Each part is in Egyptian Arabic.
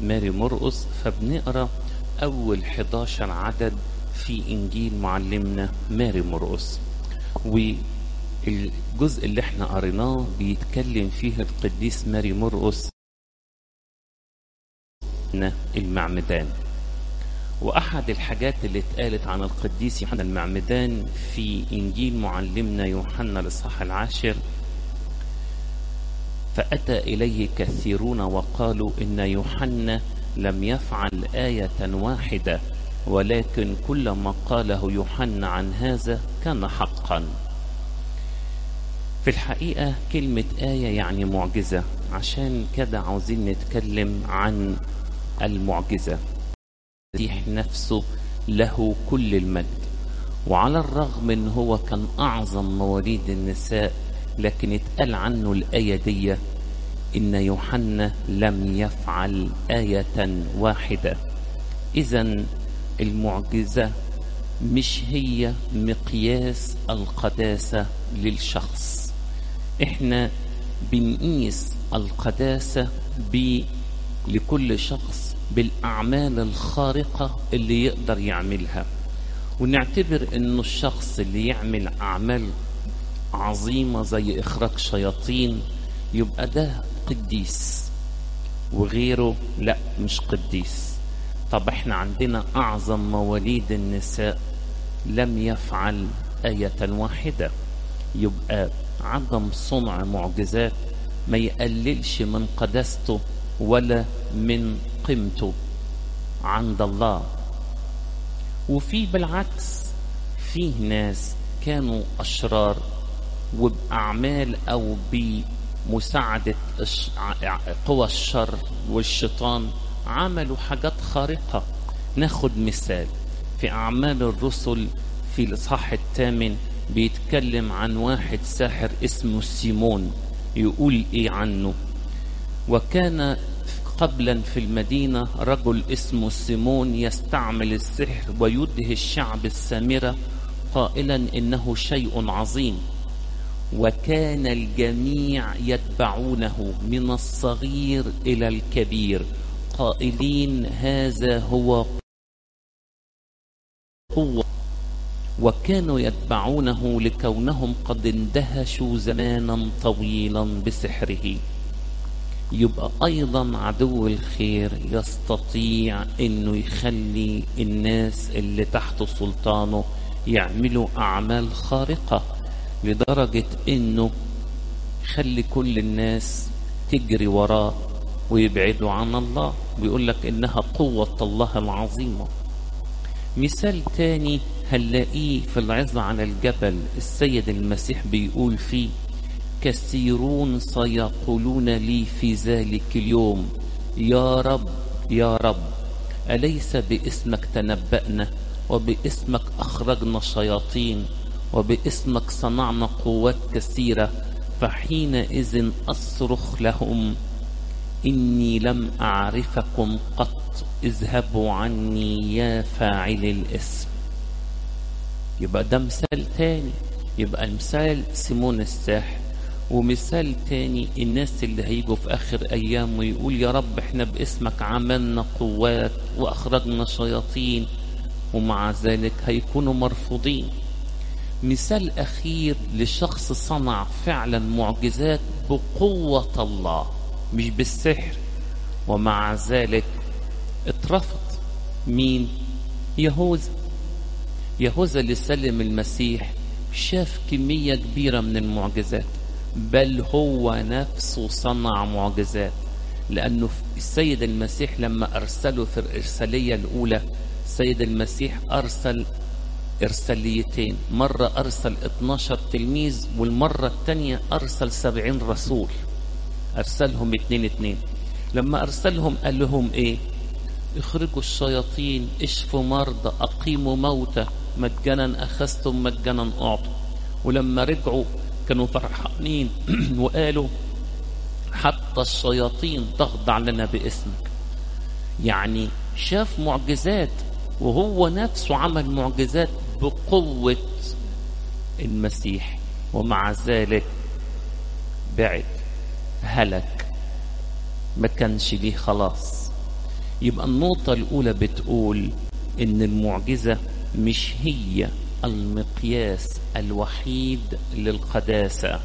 ماري مرقس فبنقرا اول 11 عدد في انجيل معلمنا ماري مرقس والجزء اللي احنا قريناه بيتكلم فيه القديس ماري مرقس المعمدان واحد الحاجات اللي اتقالت عن القديس يوحنا المعمدان في انجيل معلمنا يوحنا الاصحاح العاشر فاتى اليه كثيرون وقالوا ان يوحنا لم يفعل ايه واحده ولكن كل ما قاله يوحنا عن هذا كان حقا في الحقيقه كلمه ايه يعني معجزه عشان كده عاوزين نتكلم عن المعجزه المسيح نفسه له كل المجد وعلى الرغم ان هو كان اعظم مواليد النساء لكن اتقال عنه الايه دي ان يوحنا لم يفعل ايه واحده اذا المعجزه مش هي مقياس القداسه للشخص احنا بنقيس القداسه ب لكل شخص بالأعمال الخارقة اللي يقدر يعملها ونعتبر أنه الشخص اللي يعمل أعمال عظيمة زي إخراج شياطين يبقى ده قديس وغيره لا مش قديس طب احنا عندنا أعظم مواليد النساء لم يفعل آية واحدة يبقى عدم صنع معجزات ما يقللش من قداسته ولا من قيمته عند الله وفي بالعكس فيه ناس كانوا أشرار وبأعمال أو بمساعدة قوى الشر والشيطان عملوا حاجات خارقة ناخد مثال في أعمال الرسل في الإصحاح الثامن بيتكلم عن واحد ساحر اسمه سيمون يقول إيه عنه وكان قبلا في المدينة رجل اسمه سيمون يستعمل السحر ويدهي الشعب السامرة قائلا إنه شيء عظيم وكان الجميع يتبعونه من الصغير إلى الكبير قائلين هذا هو قوة وكانوا يتبعونه لكونهم قد اندهشوا زمانا طويلا بسحره يبقى ايضا عدو الخير يستطيع انه يخلي الناس اللي تحت سلطانه يعملوا اعمال خارقه لدرجه انه يخلي كل الناس تجري وراه ويبعدوا عن الله ويقول لك انها قوه الله العظيمه مثال تاني هنلاقيه في العظة على الجبل السيد المسيح بيقول فيه كثيرون سيقولون لي في ذلك اليوم يا رب يا رب أليس باسمك تنبأنا وباسمك أخرجنا شياطين وباسمك صنعنا قوات كثيرة فحينئذ أصرخ لهم إني لم أعرفكم قط اذهبوا عني يا فاعل الاسم يبقى ده مثال تاني يبقى مثال سيمون الساحر ومثال تاني الناس اللي هيجوا في آخر أيام ويقول يا رب احنا باسمك عملنا قوات وأخرجنا شياطين ومع ذلك هيكونوا مرفوضين مثال أخير لشخص صنع فعلا معجزات بقوة الله مش بالسحر ومع ذلك اترفض مين يهوذا يهوذا اللي سلم المسيح شاف كمية كبيرة من المعجزات بل هو نفسه صنع معجزات لأنه السيد المسيح لما أرسله في الإرسالية الأولى السيد المسيح أرسل إرساليتين مرة أرسل 12 تلميذ والمرة الثانية أرسل 70 رسول أرسلهم اتنين اتنين لما أرسلهم قال لهم إيه اخرجوا الشياطين اشفوا مرضى أقيموا موتى مجانا أخذتم مجانا أعطوا ولما رجعوا كانوا فرحانين وقالوا حتى الشياطين تخضع لنا باسمك يعني شاف معجزات وهو نفسه عمل معجزات بقوة المسيح ومع ذلك بعد هلك ما كانش ليه خلاص يبقى النقطة الأولى بتقول إن المعجزة مش هي المقياس الوحيد للقداسة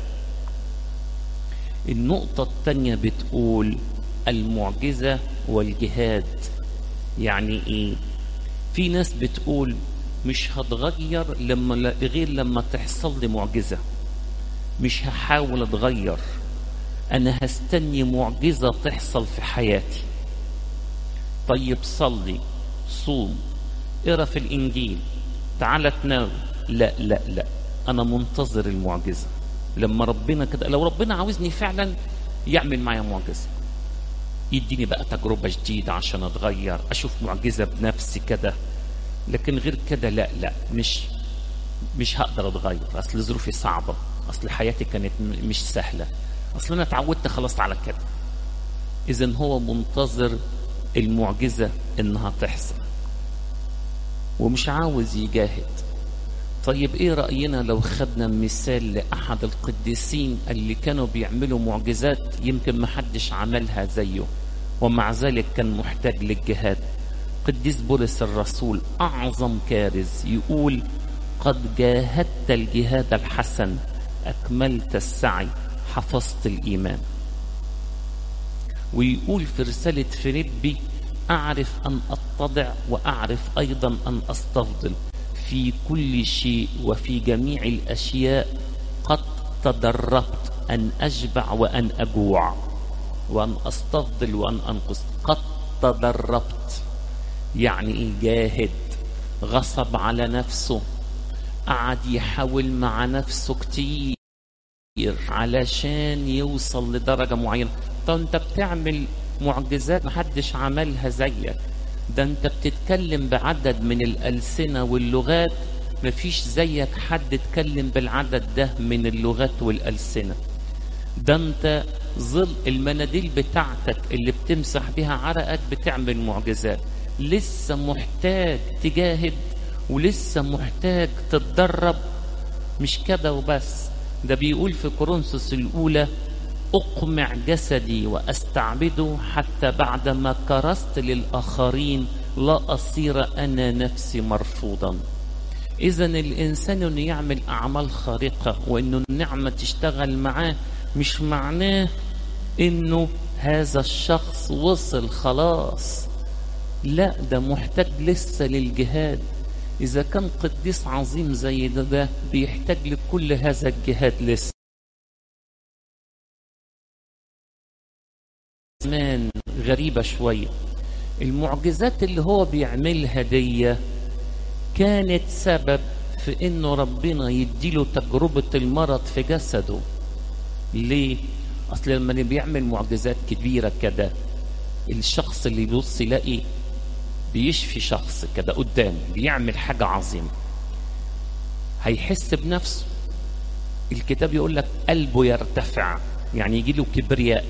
النقطة الثانية بتقول المعجزة والجهاد يعني ايه في ناس بتقول مش هتغير لما غير لما تحصل لي معجزة مش هحاول اتغير انا هستني معجزة تحصل في حياتي طيب صلي صوم اقرا في الانجيل تعالى تنام لا لا لا انا منتظر المعجزة لما ربنا كده لو ربنا عاوزني فعلا يعمل معايا معجزة يديني بقى تجربة جديدة عشان اتغير اشوف معجزة بنفسي كده لكن غير كده لا لا مش مش هقدر اتغير اصل ظروفي صعبة اصل حياتي كانت مش سهلة اصل انا اتعودت خلاص على كده اذا هو منتظر المعجزة انها تحصل ومش عاوز يجاهد طيب ايه رأينا لو خدنا مثال لأحد القديسين اللي كانوا بيعملوا معجزات يمكن ما حدش عملها زيه ومع ذلك كان محتاج للجهاد قديس بولس الرسول أعظم كارث يقول قد جاهدت الجهاد الحسن أكملت السعي حفظت الإيمان ويقول في رسالة فيليبي أعرف أن أتضع وأعرف أيضا أن أستفضل في كل شيء وفي جميع الأشياء قد تدربت أن أشبع وأن أجوع وأن أستفضل وأن أنقص قد تدربت يعني إيه جاهد غصب على نفسه قعد يحاول مع نفسه كتير علشان يوصل لدرجة معينة طب انت بتعمل معجزات محدش عملها زيك ده انت بتتكلم بعدد من الألسنة واللغات مفيش زيك حد اتكلم بالعدد ده من اللغات والألسنة ده انت ظل المناديل بتاعتك اللي بتمسح بها عرقك بتعمل معجزات لسه محتاج تجاهد ولسه محتاج تتدرب مش كده وبس ده بيقول في كورنثوس الأولى أقمع جسدي وأستعبده حتى بعدما كرست للآخرين لا أصير أنا نفسي مرفوضا إذا الإنسان إنه يعمل أعمال خارقة وإنه النعمة تشتغل معاه مش معناه إنه هذا الشخص وصل خلاص لا ده محتاج لسه للجهاد إذا كان قديس عظيم زي ده, ده بيحتاج لكل هذا الجهاد لسه زمان غريبة شوية المعجزات اللي هو بيعملها دي كانت سبب في انه ربنا يديله تجربة المرض في جسده ليه؟ اصل لما بيعمل معجزات كبيرة كده الشخص اللي يبص يلاقي بيشفي شخص كده قدامه بيعمل حاجة عظيمة هيحس بنفسه الكتاب يقول لك قلبه يرتفع يعني يجي له كبرياء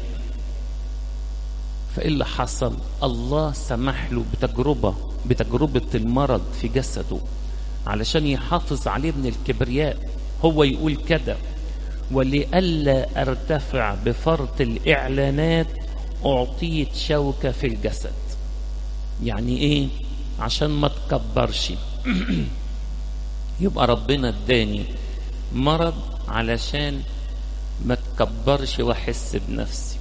فايه اللي حصل الله سمح له بتجربة بتجربة المرض في جسده علشان يحافظ عليه من الكبرياء هو يقول كده ولئلا ارتفع بفرط الاعلانات اعطيت شوكة في الجسد يعني ايه عشان ما تكبرش يبقى ربنا اداني مرض علشان ما تكبرش واحس بنفسي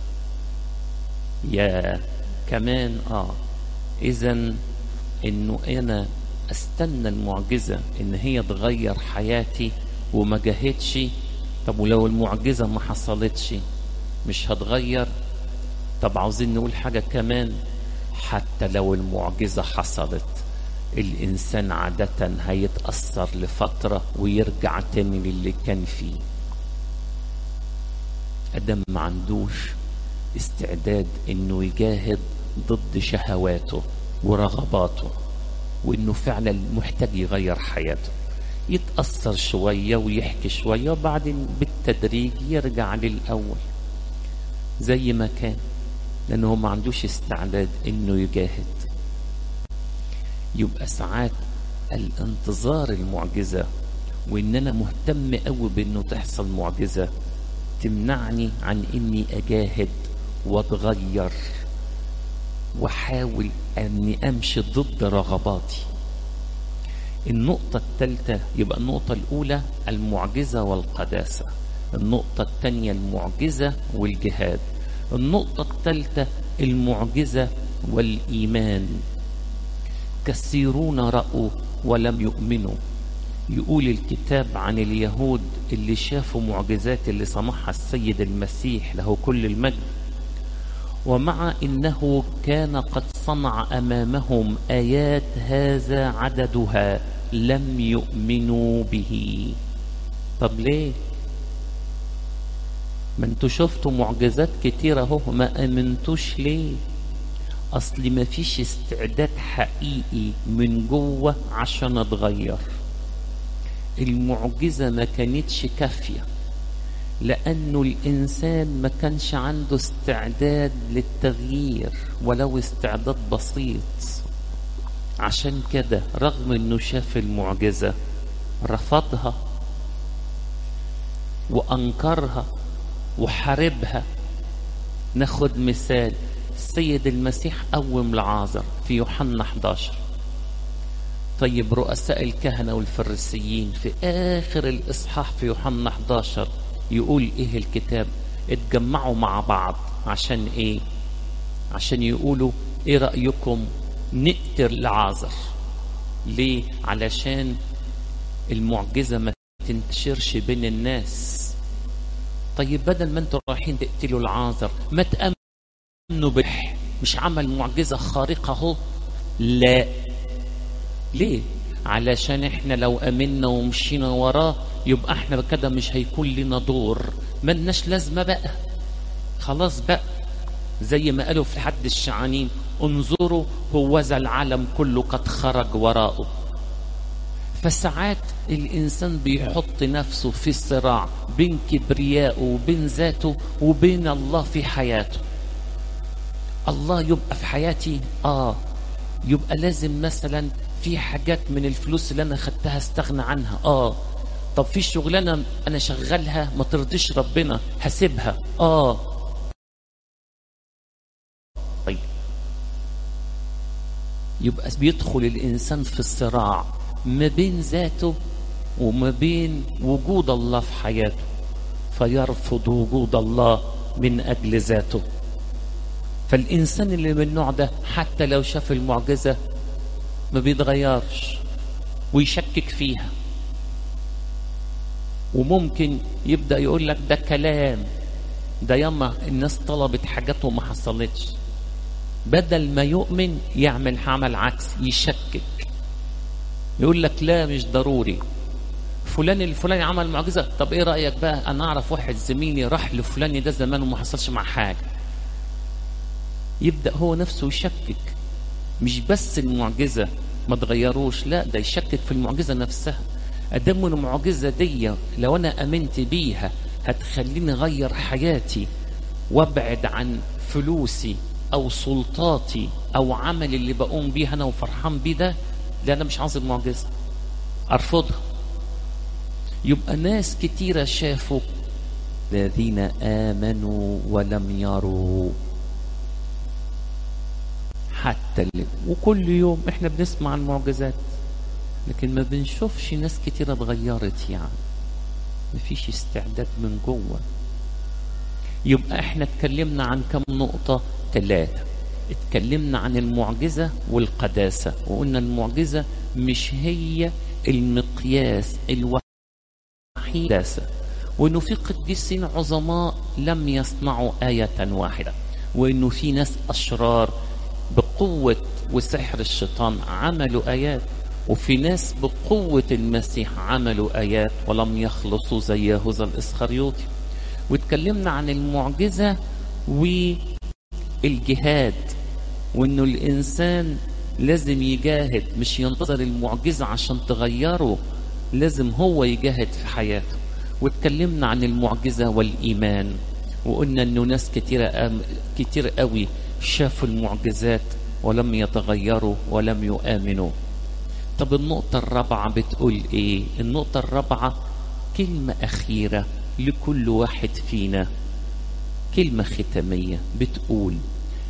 يا كمان اه اذا انه انا استنى المعجزه ان هي تغير حياتي وما جاهدش طب ولو المعجزه ما حصلتش مش هتغير طب عاوزين نقول حاجه كمان حتى لو المعجزه حصلت الانسان عاده هيتاثر لفتره ويرجع تاني للي كان فيه ادم ما عندوش استعداد انه يجاهد ضد شهواته ورغباته وانه فعلا محتاج يغير حياته يتأثر شوية ويحكي شوية وبعدين بالتدريج يرجع للأول زي ما كان لأنه ما عندوش استعداد إنه يجاهد يبقى ساعات الانتظار المعجزة وإن أنا مهتم قوي بإنه تحصل معجزة تمنعني عن إني أجاهد واتغير واحاول اني امشي ضد رغباتي النقطة الثالثة يبقى النقطة الأولى المعجزة والقداسة النقطة الثانية المعجزة والجهاد النقطة الثالثة المعجزة والإيمان كثيرون رأوا ولم يؤمنوا يقول الكتاب عن اليهود اللي شافوا معجزات اللي صنعها السيد المسيح له كل المجد ومع انه كان قد صنع امامهم ايات هذا عددها لم يؤمنوا به طب ليه ما انتوا شفتوا معجزات كتيرة اهو ما امنتوش ليه اصل ما فيش استعداد حقيقي من جوه عشان اتغير المعجزة ما كانتش كافية لأنه الإنسان ما كانش عنده استعداد للتغيير ولو استعداد بسيط عشان كده رغم انه شاف المعجزة رفضها وأنكرها وحاربها ناخد مثال السيد المسيح قوم لعازر في يوحنا 11 طيب رؤساء الكهنة والفريسيين في آخر الإصحاح في يوحنا 11 يقول إيه الكتاب اتجمعوا مع بعض عشان إيه عشان يقولوا إيه رأيكم نقتل لعازر ليه علشان المعجزة ما تنتشرش بين الناس طيب بدل ما انتوا رايحين تقتلوا العازر ما تأمنوا بالح مش عمل معجزة خارقة اهو لا ليه علشان احنا لو امنا ومشينا وراه يبقى احنا كده مش هيكون لنا دور ملناش لازمه بقى خلاص بقى زي ما قالوا في حد الشعانين انظروا هوذا العالم كله قد خرج وراءه فساعات الانسان بيحط نفسه في صراع بين كبريائه وبين ذاته وبين الله في حياته الله يبقى في حياتي اه يبقى لازم مثلا في حاجات من الفلوس اللي انا خدتها استغنى عنها اه طب في شغلانه انا شغالها ما ترضيش ربنا هسيبها اه طيب يبقى بيدخل الانسان في الصراع ما بين ذاته وما بين وجود الله في حياته فيرفض وجود الله من اجل ذاته فالانسان اللي من النوع ده حتى لو شاف المعجزه ما بيتغيرش ويشكك فيها وممكن يبدا يقول لك ده كلام ده ياما الناس طلبت حاجات وما حصلتش بدل ما يؤمن يعمل عمل عكس يشكك يقول لك لا مش ضروري فلان الفلاني عمل معجزه طب ايه رايك بقى انا اعرف واحد زميلي راح لفلان ده زمان وما حصلش مع حاجه يبدا هو نفسه يشكك مش بس المعجزه ما تغيروش لا ده يشكك في المعجزه نفسها ادام المعجزه دي لو انا امنت بيها هتخليني اغير حياتي وابعد عن فلوسي او سلطاتي او عملي اللي بقوم بيه انا وفرحان بيه ده لا انا مش عاوز المعجزه ارفضها يبقى ناس كتيره شافوا الذين امنوا ولم يروا حتى اللي وكل يوم احنا بنسمع عن معجزات لكن ما بنشوفش ناس كتيرة اتغيرت يعني مفيش استعداد من جوه يبقى احنا اتكلمنا عن كم نقطة ثلاثة اتكلمنا عن المعجزة والقداسة وقلنا المعجزة مش هي المقياس الوحيد وانه في قديسين عظماء لم يصنعوا آية واحدة وانه في ناس اشرار بقوة وسحر الشيطان عملوا آيات وفي ناس بقوة المسيح عملوا آيات ولم يخلصوا زي يهوذا الإسخريوطي واتكلمنا عن المعجزة والجهاد وإنه الإنسان لازم يجاهد مش ينتظر المعجزة عشان تغيره لازم هو يجاهد في حياته واتكلمنا عن المعجزة والإيمان وقلنا إنه ناس كتيرة كتير قوي شافوا المعجزات ولم يتغيروا ولم يؤمنوا طب النقطة الرابعة بتقول ايه النقطة الرابعة كلمة أخيرة لكل واحد فينا كلمة ختامية بتقول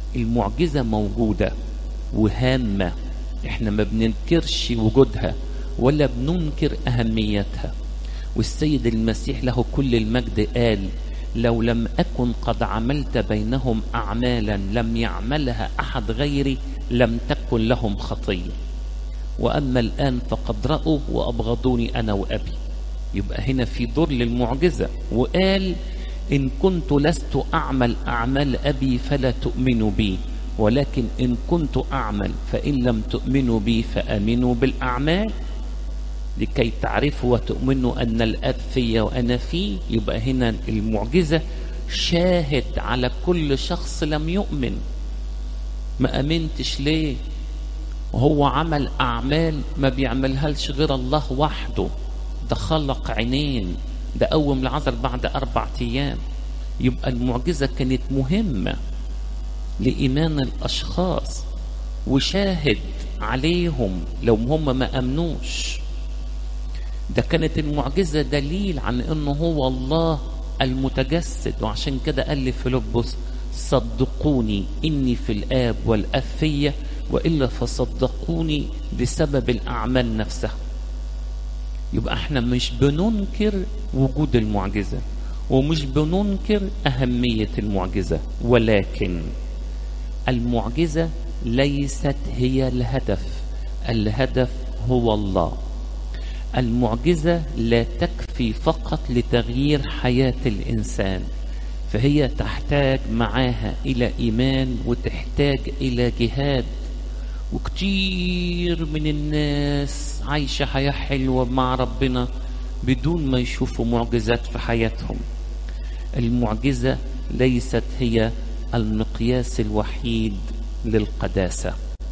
المعجزة موجودة وهامة احنا ما بننكرش وجودها ولا بننكر أهميتها والسيد المسيح له كل المجد قال لو لم أكن قد عملت بينهم أعمالا لم يعملها أحد غيري لم تكن لهم خطية وأما الآن فقد رأوا وأبغضوني أنا وأبي يبقى هنا في دور للمعجزة وقال إن كنت لست أعمل أعمال أبي فلا تؤمنوا بي ولكن إن كنت أعمل فإن لم تؤمنوا بي فآمنوا بالأعمال لكي تعرفوا وتؤمنوا أن الأب في وأنا فيه يبقى هنا المعجزة شاهد على كل شخص لم يؤمن ما أمنتش ليه وهو عمل أعمال ما بيعملهاش غير الله وحده ده خلق عينين ده قوم العذر بعد أربع أيام يبقى المعجزة كانت مهمة لإيمان الأشخاص وشاهد عليهم لو هم ما أمنوش ده كانت المعجزة دليل عن أنه هو الله المتجسد وعشان كده قال لفيلبس صدقوني إني في الآب والآب فيا وإلا فصدقوني بسبب الأعمال نفسها يبقى احنا مش بننكر وجود المعجزة ومش بننكر أهمية المعجزة ولكن المعجزة ليست هي الهدف الهدف هو الله المعجزة لا تكفي فقط لتغيير حياة الإنسان فهي تحتاج معاها إلى إيمان وتحتاج إلى جهاد وكتير من الناس عايشة حياة حلوة مع ربنا بدون ما يشوفوا معجزات في حياتهم المعجزة ليست هي المقياس الوحيد للقداسة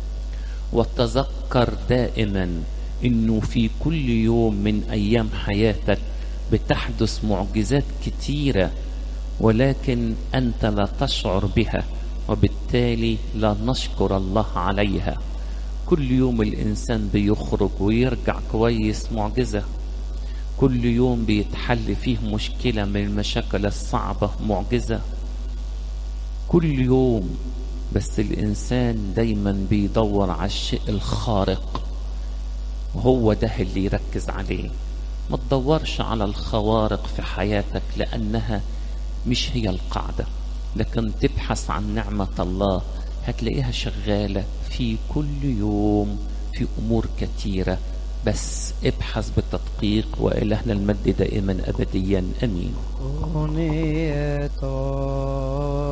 وتذكر دائما انه في كل يوم من ايام حياتك بتحدث معجزات كتيرة ولكن انت لا تشعر بها وبالتالي لا نشكر الله عليها كل يوم الانسان بيخرج ويرجع كويس معجزة كل يوم بيتحل فيه مشكلة من المشاكل الصعبة معجزة كل يوم بس الإنسان دايما بيدور على الشيء الخارق وهو ده اللي يركز عليه ما تدورش على الخوارق في حياتك لأنها مش هي القاعدة لكن تبحث عن نعمة الله هتلاقيها شغالة في كل يوم في أمور كثيرة بس ابحث بالتدقيق وإلهنا المجد دائما أبديا أمين